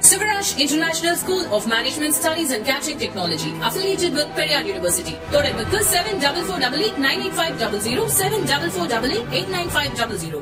Sivaraj International School of Management Studies and Catching Technology, affiliated with Periyar University. தொடர்புக்கு seven double four double eight nine eight five double zero seven double four double eight eight nine five double zero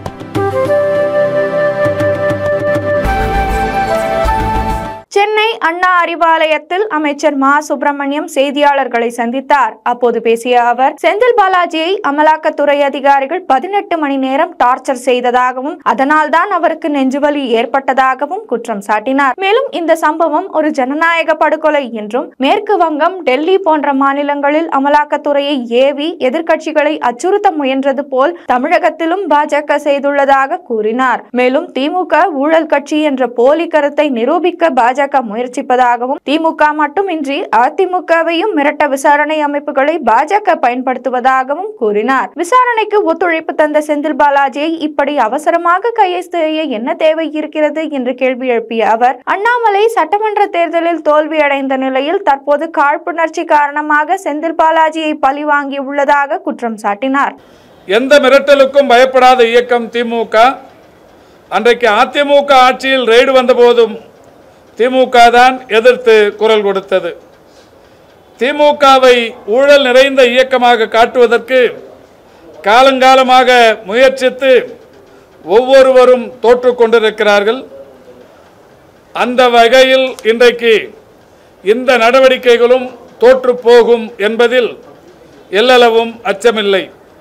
Chennai Anna அறிவாலயத்தில் அமைச்சர் மா சுப்பிரமணியம் செய்தியாளர்களை சந்தித்தார் அப்போது பேசிய அவர் செந்தில் பாலாஜியை அமலாக்கத்துறை அதிகாரிகள் பதினெட்டு மணி நேரம் டார்ச்சர் செய்ததாகவும் அதனால்தான் அவருக்கு நெஞ்சுவலி ஏற்பட்டதாகவும் குற்றம் சாட்டினார் மேலும் இந்த சம்பவம் ஒரு ஜனநாயக படுகொலை என்றும் மேற்கு வங்கம் டெல்லி போன்ற மாநிலங்களில் அமலாக்கத்துறையை ஏவி எதிர்க்கட்சிகளை அச்சுறுத்த முயன்றது போல் தமிழகத்திலும் பாஜக செய்துள்ளதாக கூறினார் மேலும் திமுக ஊழல் கட்சி என்ற போலி கருத்தை நிரூபிக்க பாஜக முயற்சிப்பதாகவும் திமுக மட்டுமின்றி அதிமுகவையும் மிரட்ட விசாரணை அமைப்புகளை பாஜக பயன்படுத்துவதாகவும் கூறினார் விசாரணைக்கு ஒத்துழைப்பு தந்த செந்தில் பாலாஜியை இப்படி அவசரமாக கையை செய்ய என்ன தேவை இருக்கிறது என்று கேள்வி எழுப்பிய அவர் அண்ணாமலை சட்டமன்ற தேர்தலில் தோல்வியடைந்த நிலையில் தற்போது காழ்ப்புணர்ச்சி காரணமாக செந்தில் பாலாஜியை பழி வாங்கியுள்ளதாக குற்றம் சாட்டினார் எந்த மிரட்டலுக்கும் பயப்படாத இயக்கம் திமுக அன்றைக்கு அதிமுக ஆட்சியில் ரெய்டு வந்தபோதும் திமுக தான் எதிர்த்து குரல் கொடுத்தது திமுகவை ஊழல் நிறைந்த இயக்கமாக காட்டுவதற்கு காலங்காலமாக முயற்சித்து ஒவ்வொருவரும் தோற்று கொண்டிருக்கிறார்கள் அந்த வகையில் இன்றைக்கு இந்த நடவடிக்கைகளும் தோற்று போகும் என்பதில் எல்லளவும் அச்சமில்லை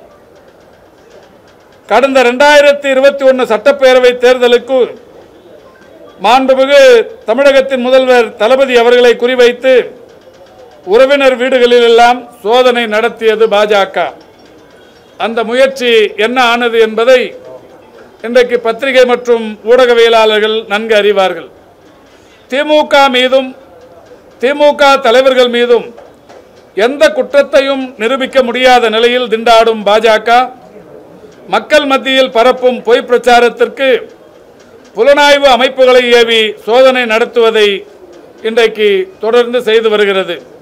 கடந்த ரெண்டாயிரத்தி இருபத்தி ஒன்று சட்டப்பேரவை தேர்தலுக்கு மாண்புமிகு தமிழகத்தின் முதல்வர் தளபதி அவர்களை குறிவைத்து உறவினர் வீடுகளிலெல்லாம் சோதனை நடத்தியது பாஜக அந்த முயற்சி என்ன ஆனது என்பதை இன்றைக்கு பத்திரிகை மற்றும் ஊடகவியலாளர்கள் நன்கு அறிவார்கள் திமுக மீதும் திமுக தலைவர்கள் மீதும் எந்த குற்றத்தையும் நிரூபிக்க முடியாத நிலையில் திண்டாடும் பாஜக மக்கள் மத்தியில் பரப்பும் பொய் பிரச்சாரத்திற்கு புலனாய்வு அமைப்புகளை ஏவி சோதனை நடத்துவதை இன்றைக்கு தொடர்ந்து செய்து வருகிறது